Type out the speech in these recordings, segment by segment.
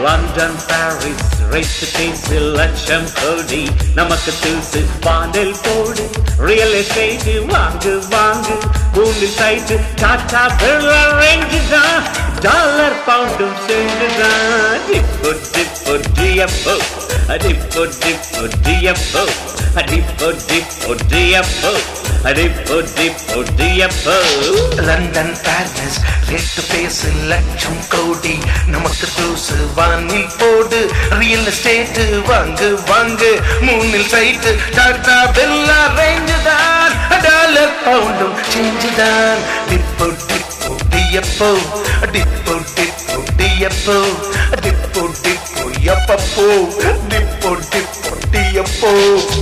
London Paris rate பேசு லட்சம் கோடி நமக்கு தூசு வானில் போடு ரியல் எஸ்டேட் வாங்கு வாங்கு மூணு சைட்டு டாட்டா பிர்லா ரேஞ்சு தான் டாலர் பவுண்டும் சேர்ந்து தான் டிப்பு டிப்பு டிஎஃப்ஓ டிப்பு டிப்பு டிஎஃப்ஓ டிப்பு டிப்பு டிஎஃப்ஓ டிப்பு டிப்பு டிஎஃப்ஓ லண்டன் பாரிஸ் ரேட்டு பேசு லட்சம் கோடி நமக்கு தூசு வானில் போடு ரியல் எஸ்டேட் வாங்கு வாங்கு மூணில் சைட்டு டாட்டா பெல்லா ரேஞ்சு தான் டாலர் பவுண்டும் சேஞ்சு தான் டிப்போ டிப்போ டியப்போ டிப்போ டிப்போ டியப்போ டிப்போ டிப்போ எப்பப்போ டிப்போ டிப்போ டியப்போ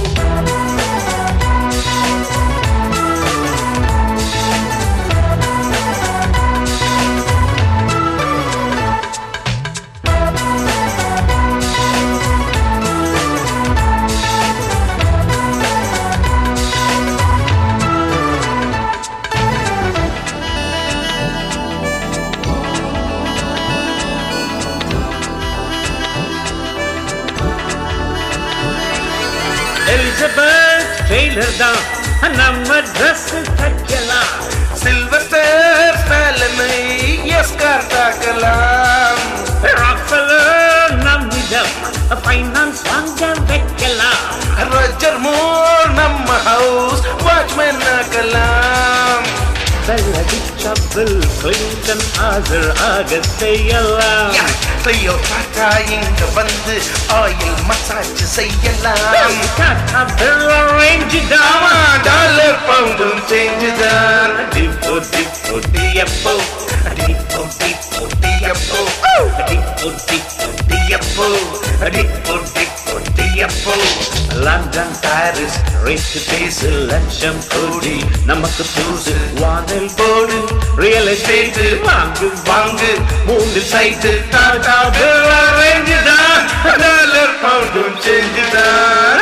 எலிசபெத் டெய்லர் தான் நம்ம ட்ரெஸ் தைக்கலாம் சில்வஸ்டர் ஸ்டாலினை எஸ்கார் தாக்கலாம் ராக்ஃபெல்லர் நம்மிடம் ஃபைனான்ஸ் வாங்க வைக்கலாம் ரோஜர் மூர் நம்ம ஹவுஸ் வாட்ச்மேன் ஆக்கலாம் வெள்ளடிச்ச பில் கிளின்டன் ஆஜர் ஆக செய்யலாம் செய்யோ டாட்டா இங்க வந்து ஆயில் மசாஜ் செய்யலாம் டாடா பிர்லா ரேஞ்சு ஆமா தான் டாலர் பவுண்டும் சேஞ்சுதான் டிப்போ டிப்போ டிஎப்போ டிப்போ டிப்போ டியப்போ டிப்போ டிப்போ டியப்போ டிப்போ டிப்போ டியப்போ லண்டன் பாரிஸ் ரேட்டு பேசு லட்சம் கோடி நமக்கு தூசு வானில் போடு ரியல் எஸ்டேட் வாங்கு வாங்கு மூன்று சைட்டு டாடா பிர்லா ரேஞ்சு தான் டாலர் பவுண்டும் சேஞ்சுதான்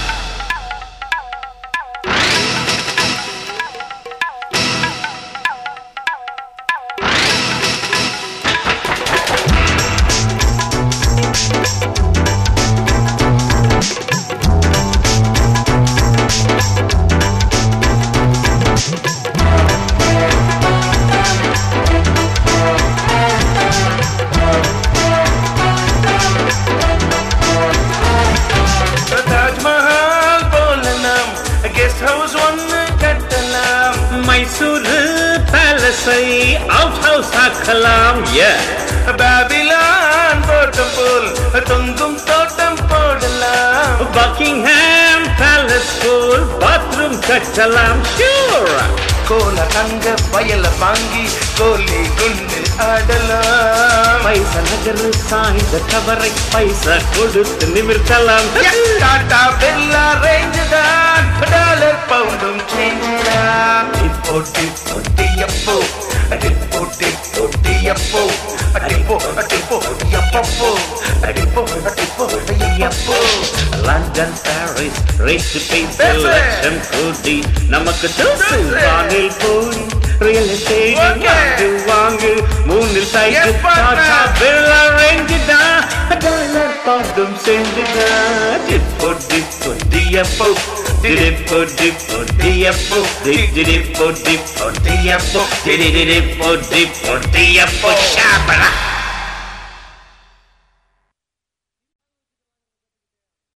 தாஜ்மஹால் போல நாம் கெஸ்ட் ஹவுஸ் ஒன்னு கட்டலாம் மைசூரு பேலஸை அவுட் ஹவுஸ் ஆக்கலாம் பாபிலான் தோட்டம் போல் தொங்கும் தோட்டம் போடலாம் பக்கிங்ஹாம் பேலஸ் போல் பாத்ரூம் கட்டலாம் ஷூர் கோல தங்க வயல வாங்கி கோலி குண்டு ஆடலாம் பைசா நகர் சாய்ந்த கவரை பைசா கொடுத்து நிமிர்த்தலாம் டாட்டா பெல்லா ரேஞ்சு தான் டாலர் பவுண்டும் சேஞ்ச் தான் டிப்போ டிப்போ டியப்போ டிப்போ டிப்போ டியப்போ டிப்போ டிப்போ எப்பப்போ டிப்போ டிப்போ எப்போ லண்டன் பாரிஸ் ரேட்டு பேச பேசு. லட்சம் கோடி நமக்கு தூசு பேசு. வானில் போடி ரியல் எஸ்டேட் Okay. வாங்கு வாங்கு மூணில் site Yes, partner. Tata Birla range தான் டாலர் பவுண்டும் செஞ்சு தான் டிப்போ டிப்போ டிஎப்போ டிடிப்போ டிப்போ டிஎப்போ டிடிப்போ டிப்போ டிஎப்போ டிடிடிப்போ டிப்போ டிஎப்போ ஷாபரா